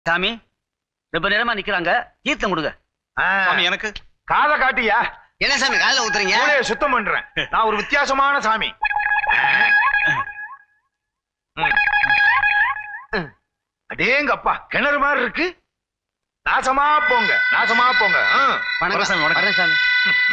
சாமி ரொம்ப நேரமா நிக்கிறாங்க தீர்த்தம் கொடுங்க சாமி எனக்கு காதை காட்டியா என்ன சாமி காதுல ஊத்துறீங்க மூளையை சுத்தம் பண்றேன் நான் ஒரு வித்தியாசமான சாமி ம். அடேங்கப்பா கிணறு மாதிரி இருக்கு நாசமா போங்க நாசமா போங்க ஆ. வணக்கம் சாமி, வணக்கம். வரேன் சாமி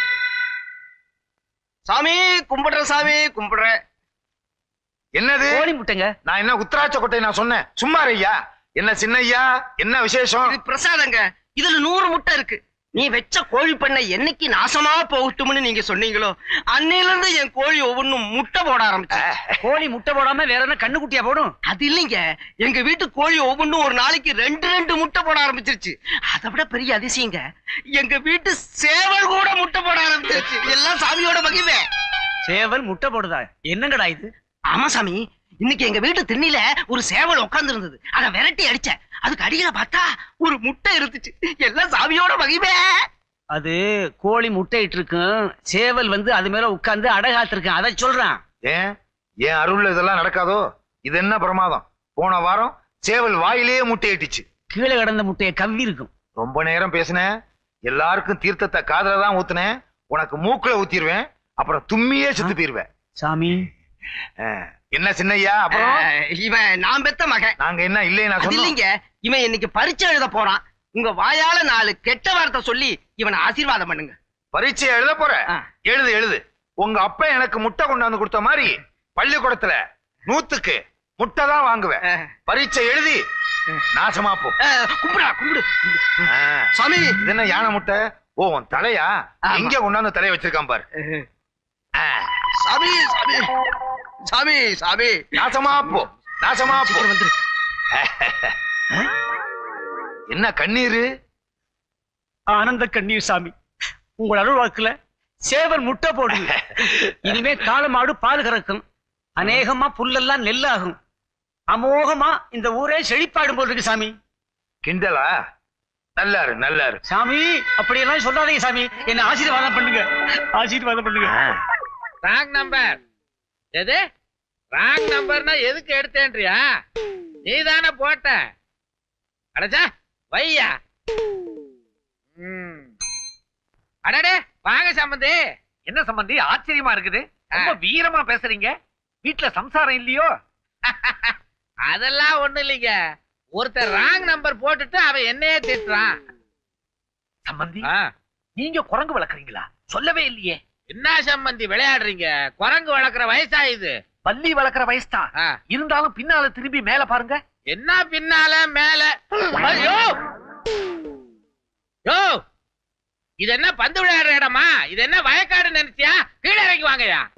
சாமி கும்பிடுறேன் சாமி கும்பிடுறேன் என்னது கோழி முட்டைங்க நான் என்ன உத்தராட்ச கொட்டை நான் சொன்னேன் சும்மா ஐயா என்ன சின்னையா என்ன விசேஷம் இது பிரசாதங்க இதுல நூறு முட்டை இருக்கு நீ வச்ச கோழி பண்ணை என்னைக்கு நாசமா போகட்டும்னு நீங்க சொன்னீங்களோ அன்னையில இருந்து என் கோழி ஒவ்வொன்றும் முட்டை போட ஆரம்பிச்சு கோழி முட்டை போடாம வேற என்ன கண்ணு குட்டியா போடும் அது இல்லைங்க எங்க வீட்டு கோழி ஒவ்வொன்றும் ஒரு நாளைக்கு ரெண்டு ரெண்டு முட்டை போட ஆரம்பிச்சிருச்சு அதை விட பெரிய அதிசயங்க எங்க வீட்டு சேவல் கூட முட்டை போட ஆரம்பிச்சிருச்சு எல்லாம் சாமியோட மகிமை சேவல் முட்டை போடுதா என்னங்கடா இது ஆமா சாமி இன்னைக்கு எங்க வீட்டு திண்ணில ஒரு சேவல் உட்கார்ந்து இருந்தது அத விரட்டி அடிச்சேன் அதுக்கு அடியில பார்த்தா ஒரு முட்டை இருந்துச்சு எல்லாம் சாமியோட மகிமை அது கோழி முட்டையிட்டு இருக்கும் சேவல் வந்து அது மேல உட்கார்ந்து அடகாத்திருக்கேன் அதை சொல்றான் ஏன் ஏன் அருள்ல இதெல்லாம் நடக்காதோ இது என்ன பிரமாதம் போன வாரம் சேவல் வாயிலேயே முட்டையிட்டுச்சு கீழே கிடந்த முட்டையை கவ்வி இருக்கும் ரொம்ப நேரம் பேசினேன் எல்லாருக்கும் தீர்த்தத்தை காதுல தான் ஊத்துனேன் உனக்கு மூக்குல ஊத்திடுவேன் அப்புறம் தும்மியே செத்து போயிருவேன் சாமி அஹ், என்ன சின்னையா அப்புறம் அஹ், இவன் நான் பெத்த மகன் நாங்க என்ன இல்லையே நான் அது சொன்னோம் இல்லைங்க இவன் இன்னைக்கு பரீட்சை எழுத போறான் உங்க வாயால நாலு கெட்ட வார்த்தை சொல்லி இவனை ஆசீர்வாதம் பண்ணுங்க பரீட்சை எழுத போற ஆ. எழுது எழுது உங்க அப்பா எனக்கு முட்டை கொண்டாந்து கொடுத்த மாதிரி பள்ளிக்கூடத்துல நூத்துக்கு முட்டை தான் வாங்குவேன் அஹ், பரீட்சை எழுதி நாசமா போ அஹ், கும்பிடா கும்பிடு ஆ. சாமி இது என்ன யானை முட்டை ஓ உன் தலையா ஆமா. எங்க கொண்டாந்து தலைய வச்சிருக்கான் பாரு ஆ. சாமி சாமி சாமி சாமி நாசமா போ நாசமா போ சீக்கிரம் வந்துரு என்ன கண்ணீரு ஆனந்த கண்ணீர் சாமி உங்கள் அருள் வாக்குல சேவல் முட்டை போடுது இனிமே காலமாடு பால் கறக்கும் அநேகமா புல்லெல்லாம் நெல்லாகும் அமோகமா இந்த ஊரே செழிப்பாடும் போல் இருக்கு சாமி கிண்டலா நல்லாரு நல்லாரு சாமி அப்படியெல்லாம் சொல்லாதீங்க சாமி என்ன ஆசீர்வாதம் பண்ணுங்க ஆசீர்வாதம் பண்ணுங்க ஆ. ராங் நம்பர் எது ராங் நம்பர்னா எதுக்கு எடுத்தேன்றியா நீ தானே போட்ட அடச்சா வையா ம். அடடே வாங்க சம்பந்தி என்ன சம்பந்தி ஆச்சரியமா இருக்குது ரொம்ப வீரமா பேசுறீங்க வீட்ல சம்சாரம் இல்லையோ அதெல்லாம் ஒண்ணு இல்லைங்க ஒருத்தர் ராங் நம்பர் போட்டுட்டு அவன் என்னையே திட்டுறான் சம்பந்தி ஆ, நீங்க குரங்கு வளர்க்குறீங்களா சொல்லவே இல்லையே என்ன சம்பந்தி விளையாடுறீங்க குரங்கு வளர்க்குற வயசா இது பல்லி வளர்க்குற வயசுதான் ஆ, இருந்தாலும் பின்னால திரும்பி மேல பாருங்க என்ன பின்னால மேல ஐயோ யோ இது என்ன பந்து விளையாடுற இடமா இது என்ன வயக்காடு நினைச்சியா கீழே இறங்கி வாங்கயா